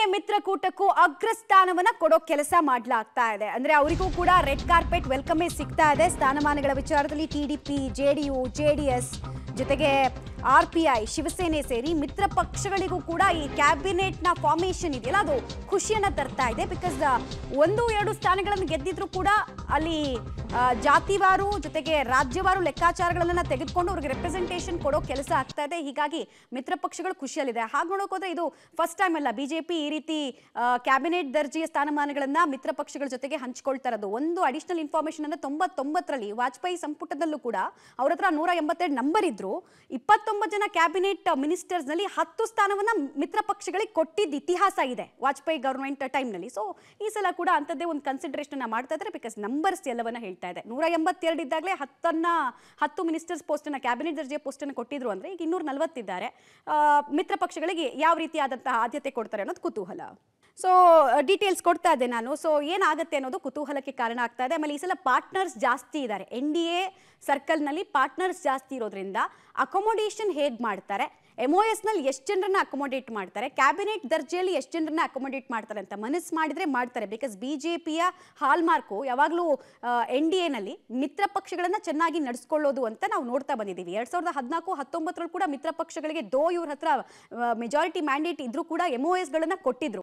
ಮಿತ್ರಕೂಟಕ್ಕೂ ಅಗ್ರಸ್ಥಾನವನ್ನ ಕೊಡೋ ಕೆಲಸ ಮಾಡ್ಲಾಗ್ತಾ ಇದೆ ಅಂದ್ರೆ ಅವರಿಗೂ ಕೂಡ ರೆಡ್ ಕಾರ್ಪೆಟ್ ವೆಲ್ಕಮೇ ಸಿಗ್ತಾ ಇದೆ ಸ್ಥಾನಮಾನಗಳ ವಿಚಾರದಲ್ಲಿ ಟಿಡಿಪಿ ಜೆಡಿಯು ಜೆಡಿಎಸ್ ಜೊತೆಗೆ ಆರ್ ಪಿ ಐ ಶಿವಸೇನೆ ಸೇರಿ ಮಿತ್ರ ಪಕ್ಷಗಳಿಗೂ ಕೂಡ ಈ ಕ್ಯಾಬಿನೆಟ್ ನ ಫಾರ್ಮೇಶನ್ ಇದೆಯಲ್ಲ ಅದು ಖುಷಿಯನ್ನ ತರ್ತಾ ಇದೆ ಬಿಕಾಸ್ ಒಂದು ಎರಡು ಸ್ಥಾನಗಳನ್ನು ಗೆದ್ದಿದ್ರು ಕೂಡ ಅಲ್ಲಿ ಆ, ಜಾತಿವಾರು ಜೊತೆಗೆ ರಾಜ್ಯವಾರು ಲೆಕ್ಕಾಚಾರಗಳನ್ನ ತೆಗೆದುಕೊಂಡು ಅವ್ರಿಗೆ ರೆಪ್ರೆಸೆಂಟೇಷನ್ ಕೊಡೋ ಕೆಲಸ ಆಗ್ತಾ ಇದೆ ಹೀಗಾಗಿ ಮಿತ್ರ ಪಕ್ಷಗಳು ಖುಷಿಯಲ್ಲಿದೆ ಹಾಗೆ ನೋಡೋಕೆ ಹೋದ್ರೆ ಇದು ಫಸ್ಟ್ ಟೈಮ್ ಅಲ್ಲ ಬಿಜೆಪಿ ಈ ರೀತಿ ಕ್ಯಾಬಿನೆಟ್ ದರ್ಜೆಯ ಸ್ಥಾನಮಾನಗಳನ್ನ ಮಿತ್ರ ಪಕ್ಷಗಳ ಜೊತೆಗೆ ಹಂಚ್ಕೊಳ್ತಾ ಇರೋದು ಒಂದು ಅಡಿಷನಲ್ ಇನ್ಫಾರ್ಮೇಶನ್ ಅಂದ್ರೆ ತೊಂಬತ್ತೊಂಬತ್ತರಲ್ಲಿ ವಾಜಪೇಯಿ ಸಂಪುಟದಲ್ಲೂ ಕೂಡ ಅವ್ರ ಹತ್ರ ನೂರ ಎಂಬತ್ತೆರಡು ನಂಬರ್ ಇದ್ರು ಇಪ್ಪತ್ತೊಂಬತ್ತು ಜನ ಕ್ಯಾಬಿನೆಟ್ ಮಿನಿಸ್ಟರ್ಸ್ ನಲ್ಲಿ ಹತ್ತು ಸ್ಥಾನವನ್ನ ಮಿತ್ರ ಪಕ್ಷಗಳಿಗೆ ಕೊಟ್ಟಿದ್ದ ಇತಿಹಾಸ ಇದೆ ವಾಜಪೇಯಿ ಗವರ್ಮೆಂಟ್ ಟೈಮ್ನಲ್ಲಿ ಸೊ ಈ ಸಲ ಕೂಡ ಅಂಥದ್ದೇ ಒಂದು ಕನ್ಸಿಡರೇಷನ್ ಮಾಡ್ತಾ ಇದ್ದಾರೆ ಬಿಕಾಸ್ ನಂಬರ್ಸ್ ಎಲ್ಲವನ್ನ ಹೇಳ್ತಾ ಇದೆ ನೂರ ಎಂಬತ್ತೆರಡು ಇದ್ದಾಗಲೇ ಹತ್ತನ್ನ ಹತ್ತು ಮಿನಿಸ್ಟರ್ಸ್ ಪೋಸ್ಟನ್ನ ಕ್ಯಾಬಿನೆಟ್ ದರ್ಜೆಯ ಪೋಸ್ಟನ್ನು ಕೊಟ್ಟಿದ್ರು ಅಂದ್ರೆ ಈಗ ಇನ್ನೂರ ನಲವತ್ತಿದ್ದಾರೆ ಆ, ಮಿತ್ರ ಪಕ್ಷಗಳಿಗೆ ಯಾವ ರೀತಿಯಾದಂತಹ ಆದ್ಯತೆ ಕೊಡ್ತಾರೆ ಅನ್ನೋದು ಕುತೂಹಲ ಸೊ ಡೀಟೇಲ್ಸ್ ಕೊಡ್ತಾ ಇದ್ದೆ ನಾನು ಸೊ ಏನಾಗುತ್ತೆ ಅನ್ನೋದು ಕುತೂಹಲಕ್ಕೆ ಕಾರಣ ಆಗ್ತಾ ಇದೆ ಆಮೇಲೆ ಈ ಸಲ ಪಾರ್ಟ್ನರ್ಸ್ ಜಾಸ್ತಿ ಇದ್ದಾರೆ ಎನ್ ಡಿ ಎ ಸರ್ಕಲ್ನಲ್ಲಿ ಪಾರ್ಟ್ನರ್ಸ್ ಜಾಸ್ತಿ ಇರೋದ್ರಿಂದ ಅಕೊಮೊಡೇಷನ್ ಹೇಗೆ ಮಾಡ್ತಾರೆ ಎಮ್ ಒ ಎಸ್ನಲ್ಲಿ ಎಷ್ಟು ಜನರನ್ನ ಅಕೊಮೊಡೇಟ್ ಮಾಡ್ತಾರೆ ಕ್ಯಾಬಿನೆಟ್ ದರ್ಜೆಯಲ್ಲಿ ಎಷ್ಟು ಜನರನ್ನ ಅಕೊಮೊಡೇಟ್ ಮಾಡ್ತಾರೆ ಅಂತ ಮನಸ್ಸು ಮಾಡಿದ್ರೆ ಮಾಡ್ತಾರೆ ಬಿಕಾಸ್ ಬಿ ಜೆ ಪಿಯ ಹಾಲ್ಮಾರ್ಕು ಯಾವಾಗಲೂ ಎನ್ ಡಿ ಎನಲ್ಲಿ ಮಿತ್ರ ಪಕ್ಷಗಳನ್ನು ಚೆನ್ನಾಗಿ ನಡೆಸ್ಕೊಳ್ಳೋದು ಅಂತ ನಾವು ನೋಡ್ತಾ ಬಂದಿದ್ದೀವಿ ಎರಡ್ ಸಾವಿರದ ಹದಿನಾಲ್ಕು ಹತ್ತೊಂಬತ್ತರಲ್ಲಿ ಕೂಡ ಮಿತ್ರ ಪಕ್ಷಗಳಿಗೆ ದೋ ಇವ್ರ ಹತ್ರ ಮೆಜಾರಿಟಿ ಮ್ಯಾಂಡೇಟ್ ಇದ್ರೂ ಕೂಡ ಎಮ್ ಒ ಎಸ್ಗಳನ್ನು ಕೊಟ್ಟಿದ್ರು